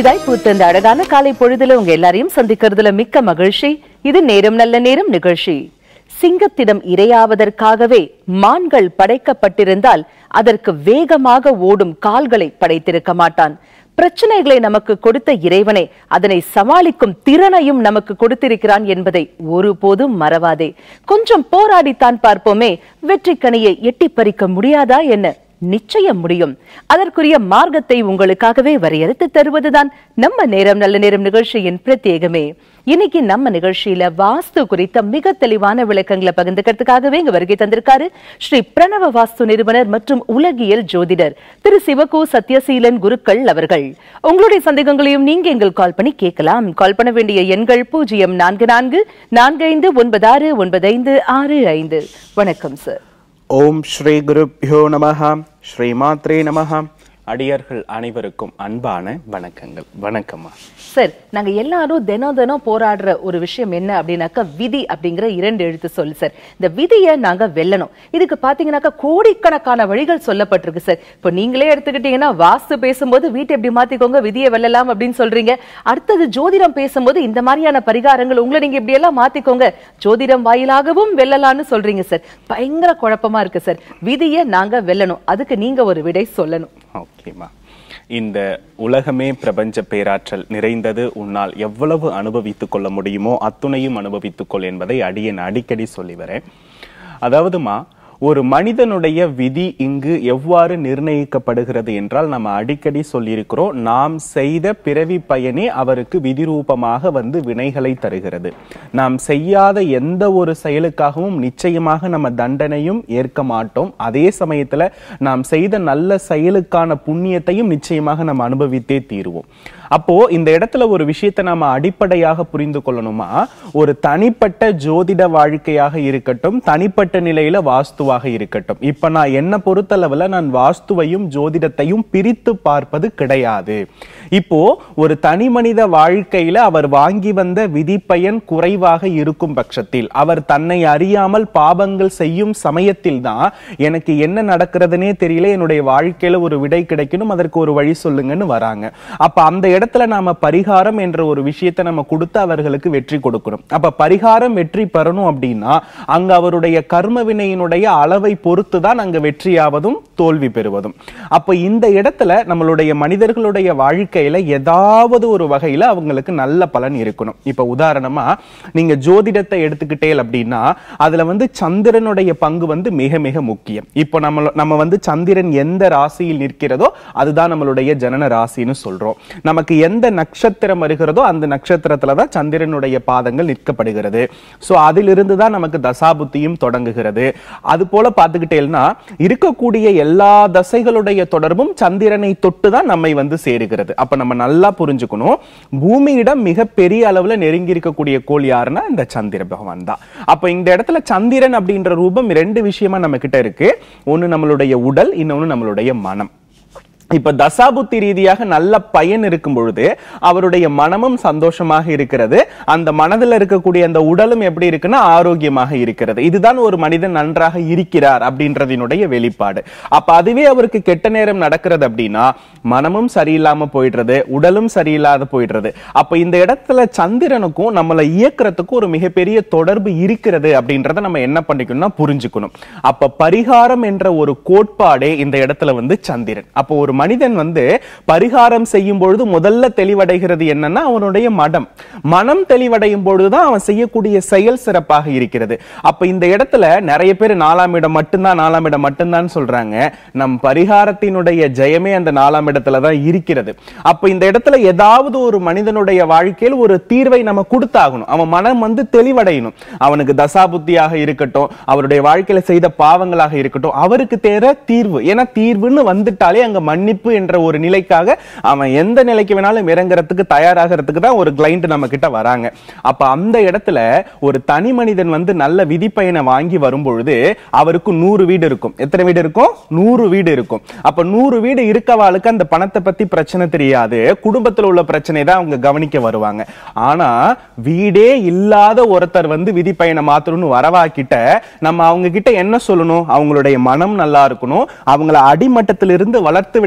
புதிதாய் பூத்த இந்த அழகான காலை பொழுதுல உங்க எல்லாரையும் சந்திக்கிறதுல மிக்க மகிழ்ச்சி இது நேரம் நல்ல நேரம் நிகழ்ச்சி சிங்கத்திடம் இரையாவதற்காகவே மான்கள் படைக்கப்பட்டிருந்தால் அதற்கு வேகமாக ஓடும் கால்களை படைத்திருக்க மாட்டான் பிரச்சனைகளை நமக்கு கொடுத்த இறைவனை அதனை சமாளிக்கும் திறனையும் நமக்கு கொடுத்திருக்கிறான் என்பதை ஒருபோதும் மறவாதே கொஞ்சம் போராடித்தான் பார்ப்போமே வெற்றி கனியை எட்டி பறிக்க முடியாதா என்ன நிச்சயம் முடியும் அதற்குரிய மார்க்கத்தை உங்களுக்காகவே வரையறுத்து தருவதுதான் நம்ம நேரம் நல்ல நேரம் நிகழ்ச்சியின் பிரத்யேகமே இன்னைக்கு நம்ம நிகழ்ச்சியில வாஸ்து குறித்த மிக தெளிவான விளக்கங்களை பகிர்ந்துக்கிறதுக்காகவே இங்க வருகை தந்திருக்காரு ஸ்ரீ பிரணவ வாஸ்து நிறுவனர் மற்றும் உலகியல் ஜோதிடர் திரு சிவகு சத்யசீலன் குருக்கள் அவர்கள் உங்களுடைய சந்தேகங்களையும் நீங்க எங்கள் கால் பண்ணி கேட்கலாம் கால் பண்ண வேண்டிய எண்கள் பூஜ்ஜியம் நான்கு நான்கு நான்கு ஐந்து ஒன்பது ஆறு ஒன்பது ஐந்து ஆறு ஐந்து வணக்கம் சார் ஓம் ஸ்ரீ குருப்யோ நமஹ ஸ்ரீ மாத்ரே நமஹ அடியர்கள் அனைவருக்கும் அன்பான வணக்கங்கள் வணக்கம்மா சார் நாங்க எல்லாரும் தினம் தினம் போராடுற ஒரு விஷயம் என்ன அப்படின்னாக்கா விதி அப்படிங்கிற இரண்டு எழுத்து சொல் சார் இந்த விதியை நாங்க வெல்லணும் இதுக்கு பாத்தீங்கன்னாக்கா கோடிக்கணக்கான வழிகள் சொல்லப்பட்டிருக்கு சார் இப்போ நீங்களே எடுத்துக்கிட்டீங்கன்னா வாஸ்து பேசும்போது வீட்டை எப்படி மாத்திக்கோங்க விதியை வெல்லலாம் அப்படின்னு சொல்றீங்க அடுத்தது ஜோதிடம் பேசும்போது இந்த மாதிரியான பரிகாரங்கள் உங்களை நீங்க இப்படி எல்லாம் மாத்திக்கோங்க ஜோதிடம் வாயிலாகவும் வெல்லலாம்னு சொல்றீங்க சார் பயங்கர குழப்பமா இருக்கு சார் விதியை நாங்க வெல்லணும் அதுக்கு நீங்க ஒரு விடை சொல்லணும் ஓகேம்மா இந்த உலகமே பிரபஞ்ச பேராற்றல் நிறைந்தது உன்னால் எவ்வளவு அனுபவித்துக் கொள்ள முடியுமோ அத்துணையும் அனுபவித்துக் கொள் என்பதை அடியேன் அடிக்கடி சொல்லி வரேன் அதாவதுமா ஒரு மனிதனுடைய விதி இங்கு எவ்வாறு நிர்ணயிக்கப்படுகிறது என்றால் நம்ம அடிக்கடி சொல்லியிருக்கிறோம் நாம் செய்த பிறவி பயனே அவருக்கு விதிரூபமாக வந்து வினைகளை தருகிறது நாம் செய்யாத எந்த ஒரு செயலுக்காகவும் நிச்சயமாக நம்ம தண்டனையும் ஏற்க மாட்டோம் அதே சமயத்துல நாம் செய்த நல்ல செயலுக்கான புண்ணியத்தையும் நிச்சயமாக நம்ம அனுபவித்தே தீருவோம் அப்போ இந்த இடத்துல ஒரு விஷயத்தை நாம அடிப்படையாக புரிந்து கொள்ளணுமா ஒரு தனிப்பட்ட ஜோதிட வாழ்க்கையாக இருக்கட்டும் தனிப்பட்ட நிலையில வாஸ்துவாக இருக்கட்டும் இப்ப நான் என்ன பொறுத்தளவுல நான் வாஸ்துவையும் ஜோதிடத்தையும் பிரித்து பார்ப்பது கிடையாது இப்போ ஒரு தனி மனித வாழ்க்கையில அவர் வாங்கி வந்த விதிப்பயன் குறைவாக இருக்கும் பட்சத்தில் அவர் தன்னை அறியாமல் பாபங்கள் செய்யும் சமயத்தில் தான் எனக்கு என்ன நடக்கிறதுனே தெரியல என்னுடைய வாழ்க்கையில ஒரு விடை கிடைக்கணும் அதற்கு ஒரு வழி சொல்லுங்கன்னு வராங்க அப்ப அந்த இடத்துல நாம பரிகாரம் என்ற ஒரு விஷயத்தை நம்ம கொடுத்து அவர்களுக்கு வெற்றி கொடுக்கணும் அப்ப பரிகாரம் வெற்றி பெறணும் அப்படின்னா அங்க அவருடைய கர்ம வினையினுடைய அளவை பொறுத்து தான் அங்க வெற்றியாவதும் தோல்வி பெறுவதும் அப்ப இந்த இடத்துல நம்மளுடைய மனிதர்களுடைய வாழ்க்கையில ஏதாவது ஒரு வகையில அவங்களுக்கு நல்ல பலன் இருக்கணும் இப்ப உதாரணமா நீங்க ஜோதிடத்தை எடுத்துக்கிட்டே அப்படின்னா அதுல வந்து சந்திரனுடைய பங்கு வந்து மிக மிக முக்கியம் இப்போ நம்ம நம்ம வந்து சந்திரன் எந்த ராசியில் நிற்கிறதோ அதுதான் நம்மளுடைய ஜனன ராசின்னு சொல்றோம் நமக்கு எந்த நட்சத்திரம் வருகிறதோ அந்த நட்சத்திரத்துல தான் சந்திரனுடைய பாதங்கள் நிற்கப்படுகிறது சோ அதிலிருந்து தான் நமக்கு தசாபுத்தியும் தொடங்குகிறது அது போல பார்த்துக்கிட்டேன்னா இருக்கக்கூடிய எல்லா தசைகளுடைய தொடர்பும் சந்திரனை தொட்டு தான் நம்மை வந்து சேருகிறது அப்ப நம்ம நல்லா புரிஞ்சுக்கணும் பூமியிடம் மிக பெரிய அளவுல நெருங்கி இருக்கக்கூடிய கோள் யாருன்னா இந்த சந்திர பகவான் தான் அப்ப இந்த இடத்துல சந்திரன் அப்படின்ற ரூபம் ரெண்டு விஷயமா நம்ம கிட்ட இருக்கு ஒன்னு நம்மளுடைய உடல் இன்னொன்னு நம்மளுடைய மனம் இப்ப தசாபுத்தி ரீதியாக நல்ல பயன் இருக்கும் பொழுது அவருடைய மனமும் சந்தோஷமாக இருக்கிறது அந்த மனதில் இருக்கக்கூடிய அந்த உடலும் எப்படி இருக்குன்னா ஆரோக்கியமாக இருக்கிறது இதுதான் ஒரு மனிதன் நன்றாக இருக்கிறார் அப்படின்றதினுடைய வெளிப்பாடு அப்ப அதுவே அவருக்கு கெட்ட நேரம் நடக்கிறது அப்படின்னா மனமும் சரியில்லாம போயிடுறது உடலும் சரியில்லாத போயிடுறது அப்ப இந்த இடத்துல சந்திரனுக்கும் நம்மளை இயக்குறதுக்கும் ஒரு மிகப்பெரிய தொடர்பு இருக்கிறது அப்படின்றத நம்ம என்ன பண்ணிக்கணும்னா புரிஞ்சுக்கணும் அப்ப பரிகாரம் என்ற ஒரு கோட்பாடே இந்த இடத்துல வந்து சந்திரன் அப்போ ஒரு மனிதன் வந்து பரிகாரம் செய்யும் பொழுது முதல்ல தெளிவடைகிறது என்னன்னா அவனுடைய மனம் மனம் தெளிவடையும் பொழுதுதான் அவன் செய்யக்கூடிய செயல் சிறப்பாக இருக்கிறது அப்ப இந்த இடத்துல நிறைய பேர் நாலாம் இடம் மட்டும்தான் நாலாம் இடம் மட்டும்தான் சொல்றாங்க நம் பரிகாரத்தினுடைய ஜெயமே அந்த நாலாம் இடத்துல தான் இருக்கிறது அப்ப இந்த இடத்துல ஏதாவது ஒரு மனிதனுடைய வாழ்க்கையில் ஒரு தீர்வை நம்ம கொடுத்தாகணும் அவன் மனம் வந்து தெளிவடையணும் அவனுக்கு தசாபுத்தியாக இருக்கட்டும் அவருடைய வாழ்க்கையில செய்த பாவங்களாக இருக்கட்டும் அவருக்கு தேர தீர்வு ஏன்னா தீர்வுன்னு வந்துட்டாலே அங்க மன்னிப்பு என்ற ஒரு நிலைக்காக அவன் எந்த நிலைக்கு வேணாலும் இறங்குறதுக்கு தயாராகிறதுக்கு தான் ஒரு கிளைண்ட் நம்ம கிட்ட வராங்க அப்ப அந்த இடத்துல ஒரு தனி மனிதன் வந்து நல்ல விதிப்பயனை வாங்கி வரும் பொழுது அவருக்கு நூறு வீடு இருக்கும் எத்தனை வீடு இருக்கும் நூறு வீடு இருக்கும் அப்ப நூறு வீடு இருக்கவாளுக்கு அந்த பணத்தை பத்தி பிரச்சனை தெரியாது குடும்பத்துல உள்ள பிரச்சனை தான் அவங்க கவனிக்க வருவாங்க ஆனா வீடே இல்லாத ஒருத்தர் வந்து விதிப்பயனை மாத்தணும்னு வரவாக்கிட்ட நம்ம அவங்க கிட்ட என்ன சொல்லணும் அவங்களுடைய மனம் நல்லா இருக்கணும் அவங்கள அடிமட்டத்திலிருந்து வளர்த்து விட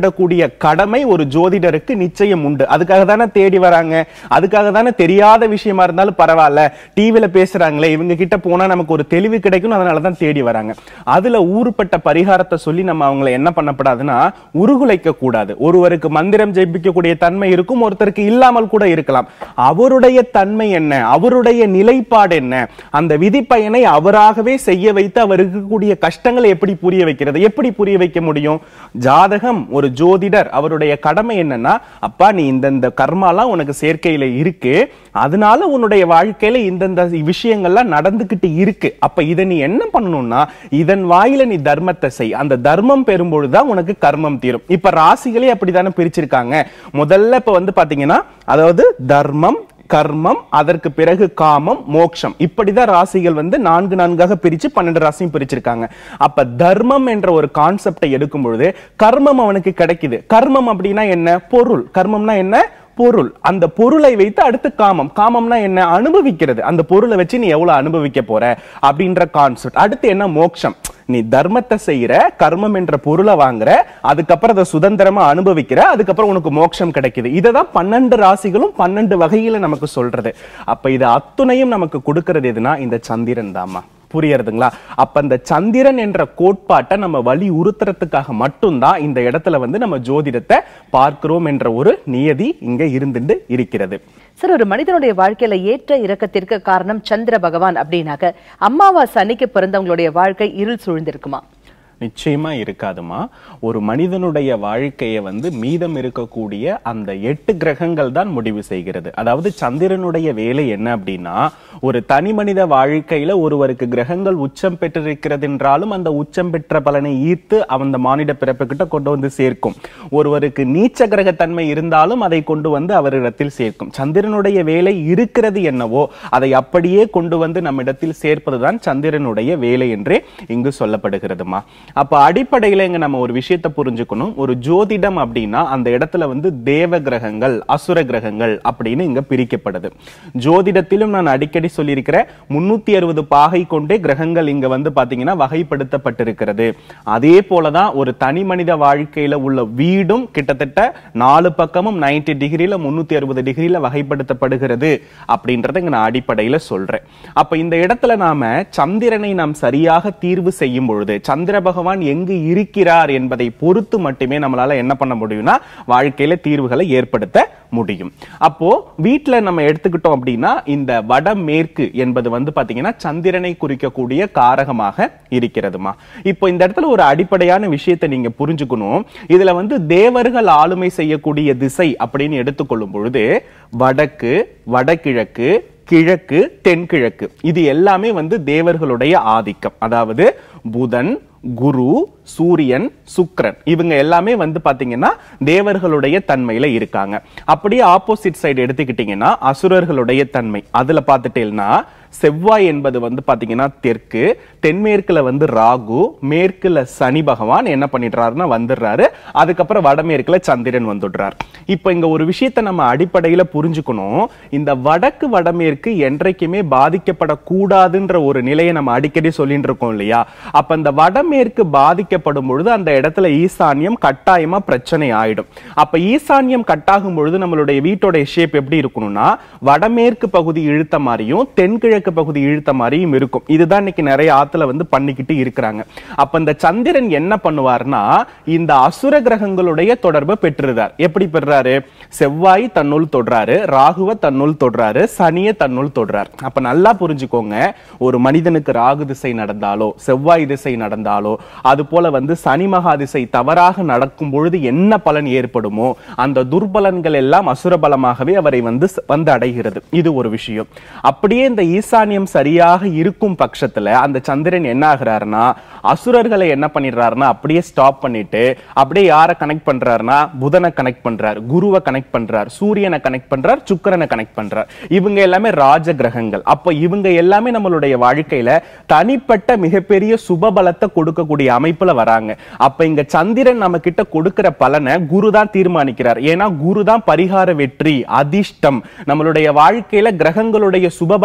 விடக்கூடிய கடமை ஒரு ஜோதிடருக்கு நிச்சயம் உண்டு அதுக்காக தானே தேடி வராங்க அதுக்காக தானே தெரியாத விஷயமா இருந்தாலும் பரவாயில்ல டிவில பேசுறாங்களே இவங்க கிட்ட போனா நமக்கு ஒரு தெளிவு கிடைக்கும் அதனால தான் தேடி வராங்க அதுல ஊறுப்பட்ட பரிகாரத்தை சொல்லி நம்ம அவங்கள என்ன பண்ணப்படாதுன்னா உருகுலைக்க கூடாது ஒருவருக்கு மந்திரம் ஜெயிப்பிக்கக்கூடிய தன்மை இருக்கும் ஒருத்தருக்கு இல்லாமல் கூட இருக்கலாம் அவருடைய தன்மை என்ன அவருடைய நிலைப்பாடு என்ன அந்த விதிப்பயனை அவராகவே செய்ய வைத்து அவர் இருக்கக்கூடிய கஷ்டங்களை எப்படி புரிய வைக்கிறது எப்படி புரிய வைக்க முடியும் ஜாதகம் ஒரு ஜோதிடர் அவருடைய கடமை என்னன்னா அப்பா நீ இந்தந்த கர்மாலாம் உனக்கு சேர்க்கையில இருக்கு அதனால உன்னுடைய வாழ்க்கையில இந்தந்த விஷயங்கள்லாம் நடந்துகிட்டு இருக்கு அப்ப இதை நீ என்ன பண்ணணும்னா இதன் வாயில நீ தர்மத்தை செய் அந்த தர்மம் பெறும்பொழுதுதான் உனக்கு கர்மம் தீரும் இப்ப ராசிகளே அப்படித்தானே பிரிச்சிருக்காங்க முதல்ல இப்ப வந்து பாத்தீங்கன்னா அதாவது தர்மம் கர்மம் அதற்கு பிறகு காமம் மோட்சம் இப்படிதான் ராசிகள் வந்து நான்கு நான்காக பிரிச்சு பன்னெண்டு ராசியும் பிரிச்சிருக்காங்க அப்ப தர்மம் என்ற ஒரு கான்செப்டை எடுக்கும் பொழுது கர்மம் அவனுக்கு கிடைக்குது கர்மம் அப்படின்னா என்ன பொருள் கர்மம்னா என்ன பொருள் அந்த பொருளை வைத்து அடுத்து காமம் காமம்னா என்ன அனுபவிக்கிறது அந்த பொருளை வச்சு நீ எவ்வளவு அனுபவிக்க போற அப்படின்ற கான்செப்ட் அடுத்து என்ன மோட்சம் நீ தர்மத்தை செய்யற கர்மம் என்ற பொருளை வாங்குற அதுக்கப்புறம் அதை சுதந்திரமா அனுபவிக்கிற அதுக்கப்புறம் உனக்கு மோட்சம் கிடைக்குது இததான் பன்னெண்டு ராசிகளும் பன்னெண்டு வகையில நமக்கு சொல்றது அப்ப இது அத்துணையும் நமக்கு கொடுக்கறது எதுனா இந்த சந்திரன் தாமா புரியறதுங்களா அப்ப இந்த சந்திரன் என்ற கோட்பாட்டை நம்ம வலி உறுத்துறதுக்காக மட்டும்தான் இந்த இடத்துல வந்து நம்ம ஜோதிடத்தை பார்க்கிறோம் என்ற ஒரு நியதி இங்க இருந்துட்டு இருக்கிறது சார் ஒரு மனிதனுடைய வாழ்க்கையில ஏற்ற இறக்கத்திற்கு காரணம் சந்திர பகவான் அப்படின்னாக்க அமாவாசை அன்னைக்கு பிறந்தவங்களுடைய வாழ்க்கை இருள் சூழ்ந்திருக்குமா நிச்சயமா இருக்காதுமா ஒரு மனிதனுடைய வாழ்க்கையை வந்து மீதம் இருக்கக்கூடிய அந்த எட்டு கிரகங்கள் தான் முடிவு செய்கிறது அதாவது சந்திரனுடைய வேலை என்ன அப்படின்னா ஒரு தனி மனித வாழ்க்கையில ஒருவருக்கு கிரகங்கள் உச்சம் பெற்றிருக்கிறது என்றாலும் அந்த உச்சம் பெற்ற பலனை ஈர்த்து அந்த மானிட பிறப்புகிட்ட கொண்டு வந்து சேர்க்கும் ஒருவருக்கு நீச்ச கிரக தன்மை இருந்தாலும் அதை கொண்டு வந்து அவரிடத்தில் சேர்க்கும் சந்திரனுடைய வேலை இருக்கிறது என்னவோ அதை அப்படியே கொண்டு வந்து நம்மிடத்தில் சேர்ப்பதுதான் சந்திரனுடைய வேலை என்றே இங்கு சொல்லப்படுகிறதுமா அப்ப அடிப்படையில இங்க நம்ம ஒரு விஷயத்தை புரிஞ்சுக்கணும் ஒரு ஜோதிடம் அப்படின்னா அந்த இடத்துல வந்து தேவ கிரகங்கள் அசுர கிரகங்கள் அப்படின்னு இங்க பிரிக்கப்படுது ஜோதிடத்திலும் நான் அடிக்கடி சொல்லியிருக்கிறேன் முன்னூத்தி அறுபது பாகை கொண்டே கிரகங்கள் இங்க வந்து பாத்தீங்கன்னா வகைப்படுத்தப்பட்டிருக்கிறது அதே போலதான் ஒரு தனி மனித வாழ்க்கையில உள்ள வீடும் கிட்டத்தட்ட நாலு பக்கமும் 90 டிகிரில முன்னூத்தி அறுபது டிகிரில வகைப்படுத்தப்படுகிறது அப்படின்றத இங்க நான் அடிப்படையில சொல்றேன் அப்ப இந்த இடத்துல நாம சந்திரனை நாம் சரியாக தீர்வு செய்யும் பொழுது சந்திர பகவான் எங்கு இருக்கிறார் என்பதை பொறுத்து மட்டுமே நம்மளால என்ன பண்ண முடியும்னா வாழ்க்கையில தீர்வுகளை ஏற்படுத்த முடியும் அப்போ வீட்ல நம்ம எடுத்துக்கிட்டோம் அப்படின்னா இந்த வடமேற்கு என்பது வந்து பாத்தீங்கன்னா சந்திரனை குறிக்கக்கூடிய காரகமாக இருக்கிறதுமா இப்போ இந்த இடத்துல ஒரு அடிப்படையான விஷயத்தை நீங்க புரிஞ்சுக்கணும் இதுல வந்து தேவர்கள் ஆளுமை செய்யக்கூடிய திசை அப்படின்னு எடுத்துக்கொள்ளும் பொழுது வடக்கு வடகிழக்கு கிழக்கு தென்கிழக்கு இது எல்லாமே வந்து தேவர்களுடைய ஆதிக்கம் அதாவது புதன் குரு சூரியன் சுக்கிரன் இவங்க எல்லாமே வந்து பாத்தீங்கன்னா தேவர்களுடைய தன்மையில இருக்காங்க அப்படியே ஆப்போசிட் சைடு எடுத்துக்கிட்டீங்கன்னா அசுரர்களுடைய தன்மை அதுல பார்த்துட்டேன்னா செவ்வாய் என்பது வந்து பாத்தீங்கன்னா தெற்கு தென்மேற்குல வந்து ராகு மேற்குல சனி பகவான் என்ன பண்ணிடுறாருன்னா வந்துடுறாரு அதுக்கப்புறம் வடமேற்குல சந்திரன் வந்துடுறார் இப்போ இங்க ஒரு விஷயத்தை நம்ம அடிப்படையில புரிஞ்சுக்கணும் இந்த வடக்கு வடமேற்கு என்றைக்குமே பாதிக்கப்படக்கூடாதுன்ற ஒரு நிலையை நம்ம அடிக்கடி சொல்லிட்டு இருக்கோம் இல்லையா அப்ப இந்த வடமேற்கு பாதிக்கப்படும் பொழுது அந்த இடத்துல ஈசான்யம் கட்டாயமா பிரச்சனை ஆயிடும் அப்ப ஈசான்யம் கட்டாகும் பொழுது நம்மளுடைய வீட்டோட ஷேப் எப்படி இருக்கணும்னா வடமேற்கு பகுதி இழுத்த மாதிரியும் தென்கிழக்கு பகுதி இழுத்த மாதிரியும் இருக்கும் இதுதான் இன்னைக்கு நிறைய ஆத்துல வந்து பண்ணிக்கிட்டு இருக்கிறாங்க அப்ப இந்த சந்திரன் என்ன பண்ணுவார்னா இந்த அசுர கிரகங்களுடைய தொடர்பை பெற்றுறார் எப்படி பெறுறாரு செவ்வாய் தன்னுள் தொடுறாரு ராகுவ தன்னுள் தொடுறாரு சனிய தன்னுள் தொடுறார் அப்ப நல்லா புரிஞ்சுக்கோங்க ஒரு மனிதனுக்கு ராகு திசை நடந்தாலோ செவ்வாய் திசை நடந்தாலோ அது போல வந்து சனி மகா திசை தவறாக நடக்கும் பொழுது என்ன பலன் ஏற்படுமோ அந்த துர்பலன்கள் எல்லாம் அசுர பலமாகவே அவரை வந்து ச- வந்து அடைகிறது இது ஒரு விஷயம் அப்படியே இந்த ஈசானியம் சரியாக இருக்கும் பட்சத்துல அந்த சந்திரன் என்ன ஆகுறாருன்னா அசுரர்களை என்ன பண்ணிடுறாருன்னா அப்படியே ஸ்டாப் பண்ணிட்டு அப்படியே யாரை கனெக்ட் பண்றாருன்னா புதனை கனெக்ட் பண்றார் குருவை கனெக்ட் பண்றார் சூரியனை கனெக்ட் பண்றார் சுக்கிரனை கனெக்ட் பண்றார் இவங்க எல்லாமே ராஜ கிரகங்கள் அப்ப இவங்க எல்லாமே நம்மளுடைய வாழ்க்கையில தனிப்பட்ட மிகப்பெரிய சுபபலத்தை கொடுக்கக்கூடிய அமைப்புல வராங்க அப்ப இங்க சந்திரன் நம்ம கிட்ட கொடுக்கிற பலனை குரு தான் தீர்மானிக்கிறார் ஏன்னா குரு தான் பரிகார வெற்றி அதிர்ஷ்டம் நம்மளுடைய வாழ்க்கையில கிரகங்களுடைய சுபபலத்தை நிர்ணயம்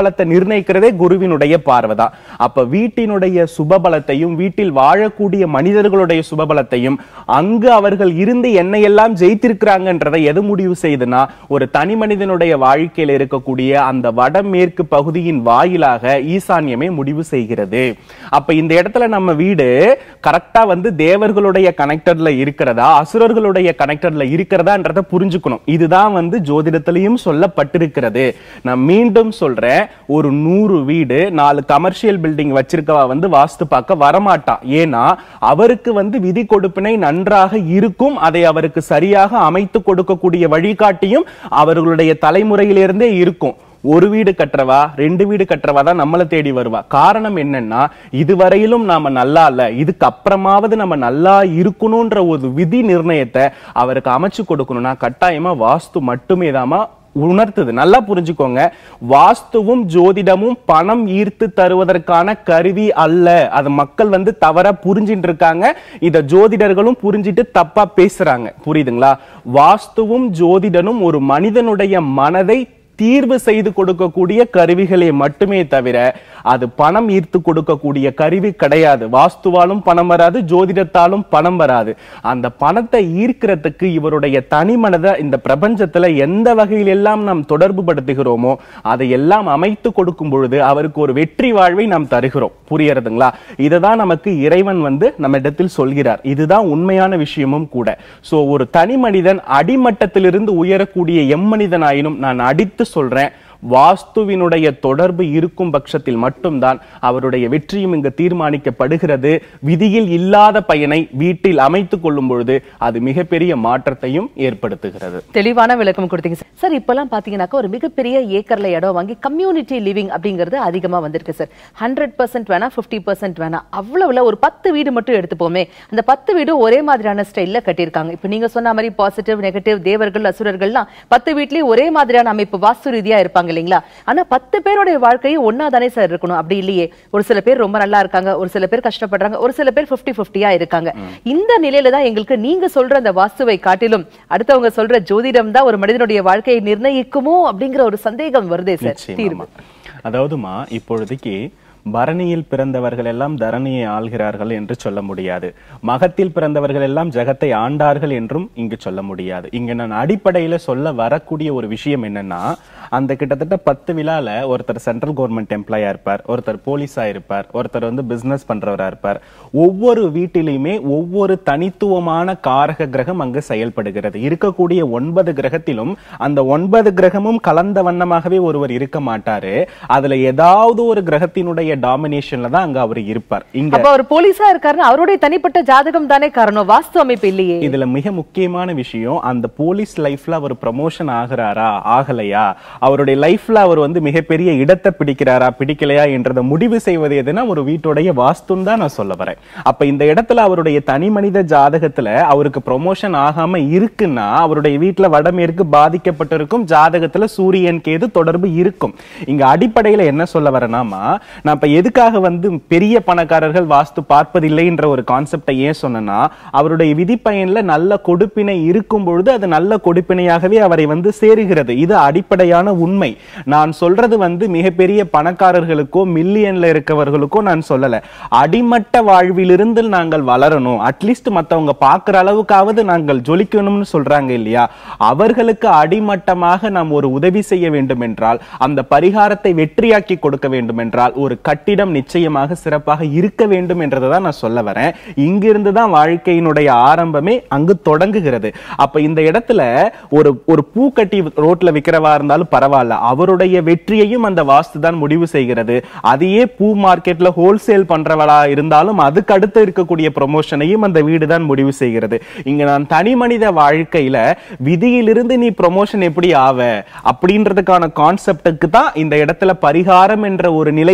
நிர்ணயிக்கிறதே குருவினுடைய பார்வை தான் அப்ப வீட்டினுடைய சுபபலத்தையும் வீட்டில் வாழக்கூடிய மனிதர்களுடைய சுபபலத்தையும் அங்கு அவர்கள் இருந்து என்னையெல்லாம் ஜெயித்திருக்கிறாங்கன்றதை எது முடிவு செய்துனா ஒரு தனி மனிதனுடைய வாழ்க்கையில இருக்கக்கூடிய அந்த வடமேற்கு பகுதியின் வாயிலாக ஈசான்யமே முடிவு செய்கிறது அப்ப இந்த இடத்துல நம்ம வீடு கரெக்டா வந்து தேவர்களுடைய கனெக்டர்ல இருக்கிறதா அசுரர்களுடைய கனெக்டர்ல இருக்கிறதான்றத புரிஞ்சுக்கணும் இதுதான் வந்து ஜோதிடத்திலையும் சொல்லப்பட்டிருக்கிறது நான் மீண்டும் சொல்றேன் ஒரு நூறு வீடு நாலு கமர்ஷியல் பில்டிங் வச்சிருக்கவா வந்து வாஸ்து பார்க்க வரமாட்டான் ஏன்னா அவருக்கு வந்து விதி கொடுப்பினை நன்றாக இருக்கும் அதை அவருக்கு சரியாக அமைத்து கொடுக்கக்கூடிய வழிகாட்டியும் அவர்களுடைய தலைமுறையிலிருந்தே இருக்கும் ஒரு வீடு கட்டுறவா ரெண்டு வீடு கட்டுறவா தான் நம்மளை தேடி வருவா காரணம் என்னன்னா இதுவரையிலும் நாம நல்லா இல்ல இதுக்கு அப்புறமாவது நம்ம நல்லா இருக்கணும்ன்ற ஒரு விதி நிர்ணயத்தை அவருக்கு அமைச்சு கொடுக்கணும்னா கட்டாயமா வாஸ்து மட்டுமே தாமா உணர்த்துது நல்லா புரிஞ்சுக்கோங்க வாஸ்துவும் ஜோதிடமும் பணம் ஈர்த்து தருவதற்கான கருவி அல்ல அது மக்கள் வந்து தவறா புரிஞ்சிட்டு இருக்காங்க இத ஜோதிடர்களும் புரிஞ்சிட்டு தப்பா பேசுறாங்க புரியுதுங்களா வாஸ்துவும் ஜோதிடனும் ஒரு மனிதனுடைய மனதை தீர்வு செய்து கொடுக்கக்கூடிய கருவிகளே மட்டுமே தவிர அது பணம் ஈர்த்து கொடுக்கக்கூடிய கருவி கிடையாது வாஸ்துவாலும் பணம் வராது ஜோதிடத்தாலும் பணம் வராது அந்த பணத்தை ஈர்க்கிறதுக்கு இவருடைய தனி மனதை இந்த பிரபஞ்சத்துல எந்த வகையில் எல்லாம் நாம் தொடர்பு படுத்துகிறோமோ அதை எல்லாம் அமைத்து கொடுக்கும் பொழுது அவருக்கு ஒரு வெற்றி வாழ்வை நாம் தருகிறோம் புரியறதுங்களா இதுதான் நமக்கு இறைவன் வந்து நம்ம இடத்தில் சொல்கிறார் இதுதான் உண்மையான விஷயமும் கூட சோ ஒரு தனி மனிதன் அடிமட்டத்திலிருந்து உயரக்கூடிய எம்மனிதனாயினும் நான் அடித்து சொல்றேன் வாஸ்துவினுடைய தொடர்பு இருக்கும் பட்சத்தில் மட்டும்தான் அவருடைய வெற்றியும் இங்கு தீர்மானிக்கப்படுகிறது விதியில் இல்லாத பயனை வீட்டில் அமைத்துக் கொள்ளும் பொழுது அது மிகப்பெரிய மாற்றத்தையும் ஏற்படுத்துகிறது தெளிவான விளக்கம் கொடுத்தீங்க சார் சார் இப்பெல்லாம் பாத்தீங்கன்னாக்கா ஒரு மிகப்பெரிய ஏக்கர்ல இடம் வாங்கி கம்யூனிட்டி லிவிங் அப்படிங்கிறது அதிகமா வந்திருக்கு சார் ஹண்ட்ரட் பர்சன்ட் வேணா பிப்டி பர்சன்ட் வேணா அவ்வளவுல ஒரு பத்து வீடு மட்டும் எடுத்துப்போமே அந்த பத்து வீடு ஒரே மாதிரியான ஸ்டைல்ல கட்டியிருக்காங்க இப்போ நீங்க சொன்ன மாதிரி பாசிட்டிவ் நெகட்டிவ் தேவர்கள் அசுரர்கள்லாம் பத்து வீட்லயும் ஒரே மாதிரியான அமைப்பு வாஸ்து ரீதியா இருப்பாங்க இல்லைங்களா ஆனா பத்து பேருடைய வாழ்க்கையும் ஒன்னா தானே சார் இருக்கணும் அப்படி இல்லையே ஒரு சில பேர் ரொம்ப நல்லா இருக்காங்க ஒரு சில பேர் கஷ்டப்படுறாங்க ஒரு சில பேர் 50 50 இருக்காங்க இந்த நிலையில தான் எங்களுக்கு நீங்க சொல்ற அந்த வாஸ்துவை காட்டிலும் அடுத்தவங்க சொல்ற ஜோதிடம் தான் ஒரு மனிதனுடைய வாழ்க்கையை நிர்ணயிக்குமோ அப்படிங்கிற ஒரு சந்தேகம் வருதே சார் தீர்வு நிச்சயமா அதாவதுமா இப்பொழுதைக்கு பரணியில் பிறந்தவர்கள் எல்லாம் தரணியை ஆள்கிறார்கள் என்று சொல்ல முடியாது மகத்தில் பிறந்தவர்கள் எல்லாம் ஜெகத்தை ஆண்டார்கள் என்றும் இங்கு சொல்ல முடியாது இங்க நான் அடிப்படையில சொல்ல வரக்கூடிய ஒரு விஷயம் என்னன்னா அந்த கிட்டத்தட்ட பத்து விழால ஒருத்தர் சென்ட்ரல் கவர்மெண்ட் எம்ப்ளாயா இருப்பார் ஒருத்தர் போலீஸா இருப்பார் ஒருத்தர் வந்து பிசினஸ் பண்றவரா இருப்பார் ஒவ்வொரு வீட்டிலையுமே ஒவ்வொரு தனித்துவமான காரக கிரகம் அங்கு செயல்படுகிறது இருக்கக்கூடிய ஒன்பது கிரகத்திலும் அந்த ஒன்பது கிரகமும் கலந்த வண்ணமாகவே ஒருவர் இருக்க மாட்டாரு அதுல ஏதாவது ஒரு கிரகத்தினுடைய டாமினேஷன்ல தான் அங்க அவர் இருப்பார் இங்க அப்ப அவர் போலீஸா இருக்காருன்னா அவருடைய தனிப்பட்ட ஜாதகம் தானே காரணம் வாஸ்து அமைப்பு இல்லையே இதுல மிக முக்கியமான விஷயம் அந்த போலீஸ் லைஃப்ல அவர் ப்ரமோஷன் ஆகுறாரா ஆகலையா அவருடைய லைஃப்ல அவர் வந்து மிகப்பெரிய இடத்தை பிடிக்கிறாரா பிடிக்கலையா என்றதை முடிவு செய்வது எதுனா ஒரு வீட்டுடைய வாஸ்துன்னு தான் நான் சொல்ல வரேன் அப்ப இந்த இடத்துல அவருடைய தனி மனித ஜாதகத்துல அவருக்கு ப்ரொமோஷன் ஆகாம இருக்குன்னா அவருடைய வீட்டுல வடமேற்கு பாதிக்கப்பட்டிருக்கும் ஜாதகத்துல சூரியன் கேது தொடர்பு இருக்கும் இங்க அடிப்படையில என்ன சொல்ல வரேனாமா நான் இப்ப எதுக்காக வந்து பெரிய பணக்காரர்கள் வாஸ்து பார்ப்பதில்லைன்ற ஒரு கான்செப்டை ஏன் சொன்னேன்னா அவருடைய விதிப்பயன்ல நல்ல கொடுப்பினை இருக்கும் பொழுது அது நல்ல கொடுப்பினையாகவே அவரை வந்து சேருகிறது இது அடிப்படையான உண்மை நான் சொல்றது வந்து மிகப்பெரிய பணக்காரர்களுக்கோ மில்லியன்ல இருக்கவர்களுக்கோ நான் சொல்லல அடிமட்ட வாழ்விலிருந்து நாங்கள் வளரணும் அட்லீஸ்ட் மத்தவங்க பார்க்கிற அளவுக்காவது நாங்கள் ஜொலிக்கணும்னு சொல்றாங்க இல்லையா அவர்களுக்கு அடிமட்டமாக நாம் ஒரு உதவி செய்ய வேண்டும் என்றால் அந்த பரிகாரத்தை வெற்றியாக்கி கொடுக்க வேண்டும் என்றால் ஒரு கட்டிடம் நிச்சயமாக சிறப்பாக இருக்க வேண்டும் என்றதை தான் நான் சொல்ல வரேன் இங்கிருந்து தான் வாழ்க்கையினுடைய ஆரம்பமே அங்கு தொடங்குகிறது அப்ப இந்த இடத்துல ஒரு ஒரு பூ கட்டி ரோட்ல விக்கிறவா இருந்தாலும் பரவாயில்ல அவருடைய வெற்றியையும் அந்த வாஸ்து தான் முடிவு செய்கிறது அதையே பூ மார்க்கெட்ல ஹோல்சேல் பண்றவளா இருந்தாலும் அதுக்கு அடுத்து இருக்கக்கூடிய ப்ரொமோஷனையும் அந்த வீடு தான் முடிவு செய்கிறது இங்க நான் தனி மனித வாழ்க்கையில விதியிலிருந்து நீ ப்ரொமோஷன் எப்படி ஆவ அப்படின்றதுக்கான கான்செப்டுக்கு தான் இந்த இடத்துல பரிகாரம் என்ற ஒரு நிலைப்பாட்டால்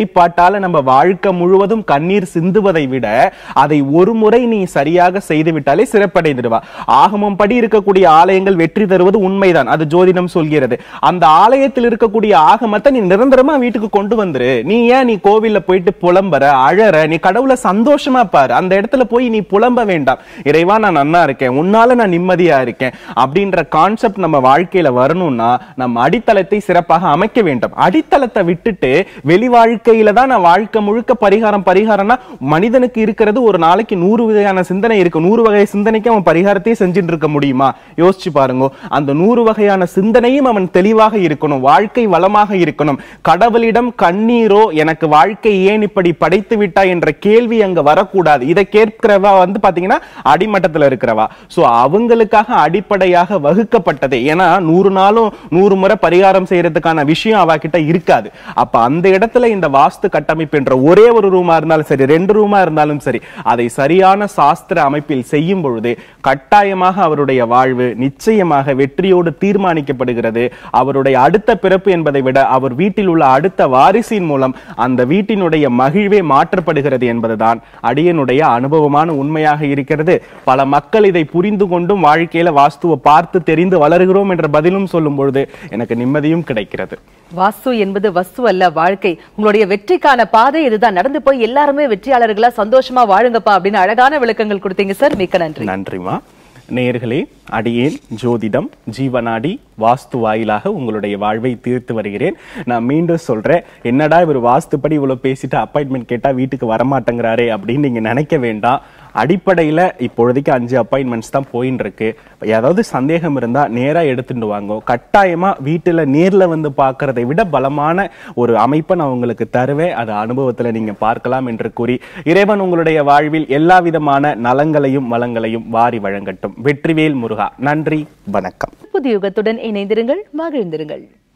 உங்களால நம்ம வாழ்க்கை முழுவதும் கண்ணீர் சிந்துவதை விட அதை ஒரு முறை நீ சரியாக செய்து விட்டாலே சிறப்படைந்துடுவா ஆகமம் படி இருக்கக்கூடிய ஆலயங்கள் வெற்றி தருவது உண்மைதான் அது ஜோதிடம் சொல்கிறது அந்த ஆலயத்தில் இருக்கக்கூடிய ஆகமத்தை நீ நிரந்தரமா வீட்டுக்கு கொண்டு வந்துரு நீ ஏன் நீ கோவில்ல போயிட்டு புலம்புற அழற நீ கடவுளை சந்தோஷமா பாரு அந்த இடத்துல போய் நீ புலம்ப வேண்டாம் இறைவா நான் நன்னா இருக்கேன் உன்னால நான் நிம்மதியா இருக்கேன் அப்படின்ற கான்செப்ட் நம்ம வாழ்க்கையில வரணும்னா நம்ம அடித்தளத்தை சிறப்பாக அமைக்க வேண்டும் அடித்தளத்தை விட்டுட்டு வெளி வாழ்க்கையில தான் நான் வாழ்க்கை முழுக்க பரிகாரம் பரிகாரம்னா மனிதனுக்கு இருக்கிறது ஒரு நாளைக்கு நூறு வகையான சிந்தனை இருக்கு நூறு வகை சிந்தனைக்கு அவன் பரிகாரத்தையே செஞ்சுட்டு இருக்க முடியுமா யோசிச்சு பாருங்க அந்த நூறு வகையான சிந்தனையும் அவன் தெளிவாக இருக்கணும் வாழ்க்கை வளமாக இருக்கணும் கடவுளிடம் கண்ணீரோ எனக்கு வாழ்க்கை ஏன் இப்படி படைத்து விட்டா என்ற கேள்வி அங்க வரக்கூடாது இதை கேட்கிறவா வந்து பாத்தீங்கன்னா அடிமட்டத்துல இருக்கிறவா சோ அவங்களுக்காக அடிப்படையாக வகுக்கப்பட்டதே ஏன்னா நூறு நாளும் நூறு முறை பரிகாரம் செய்யறதுக்கான விஷயம் அவ கிட்ட இருக்காது அப்ப அந்த இடத்துல இந்த வாஸ்து கட்டமைப்பு என்ற ஒரே ஒரு ரூமா இருந்தாலும் சரி ரெண்டு ரூமா இருந்தாலும் சரி அதை சரியான சாஸ்திர அமைப்பில் செய்யும் பொழுது கட்டாயமாக அவருடைய வாழ்வு நிச்சயமாக வெற்றியோடு தீர்மானிக்கப்படுகிறது அவருடைய அடுத்த பிறப்பு என்பதை விட அவர் வீட்டில் உள்ள அடுத்த வாரிசின் மூலம் அந்த வீட்டினுடைய மகிழ்வே மாற்றப்படுகிறது என்பதுதான் அடியனுடைய அனுபவமான உண்மையாக இருக்கிறது பல மக்கள் இதை புரிந்து கொண்டும் வாழ்க்கையில வாஸ்துவை பார்த்து தெரிந்து வளர்கிறோம் என்ற பதிலும் சொல்லும் பொழுது எனக்கு நிம்மதியும் கிடைக்கிறது வாஸ்து என்பது வஸ்து அல்ல வாழ்க்கை உங்களுடைய வெற்றிக்கான பாதை இதுதான் நடந்து போய் எல்லாருமே வெற்றியாளர்களா சந்தோஷமா வாழுங்கப்பா அப்படின்னு அழகான விளக்கங்கள் கொடுத்தீங்க சார் மிக்க நன்றி நன்றிமா நேயர்களே அடியேன் ஜோதிடம் ஜீவனாடி வாஸ்து வாயிலாக உங்களுடைய வாழ்வை தீர்த்து வருகிறேன் நான் மீண்டும் சொல்றேன் என்னடா இவர் வாஸ்துப்படி இவ்வளவு பேசிட்டு அப்பாயின்மெண்ட் கேட்டா வீட்டுக்கு வரமாட்டேங்கிறாரே அப்படின்னு நீங்க நினைக்க வேண்டாம் அடிப்படையில இப்பொழுதைக்கு அஞ்சு அப்பாயின்மெண்ட்ஸ் தான் போயின்னு இருக்கு ஏதாவது சந்தேகம் இருந்தா நேரா எடுத்துட்டு வாங்க கட்டாயமா வீட்டுல நேர்ல வந்து பார்க்கறதை விட பலமான ஒரு அமைப்பை நான் உங்களுக்கு தருவேன் அது அனுபவத்துல நீங்க பார்க்கலாம் என்று கூறி இறைவன் உங்களுடைய வாழ்வில் எல்லா விதமான நலங்களையும் வளங்களையும் வாரி வழங்கட்டும் வெற்றிவேல் முருகா நன்றி வணக்கம் புதிய யுகத்துடன் இணைந்திருங்கள் மகிழ்ந்திருங்கள்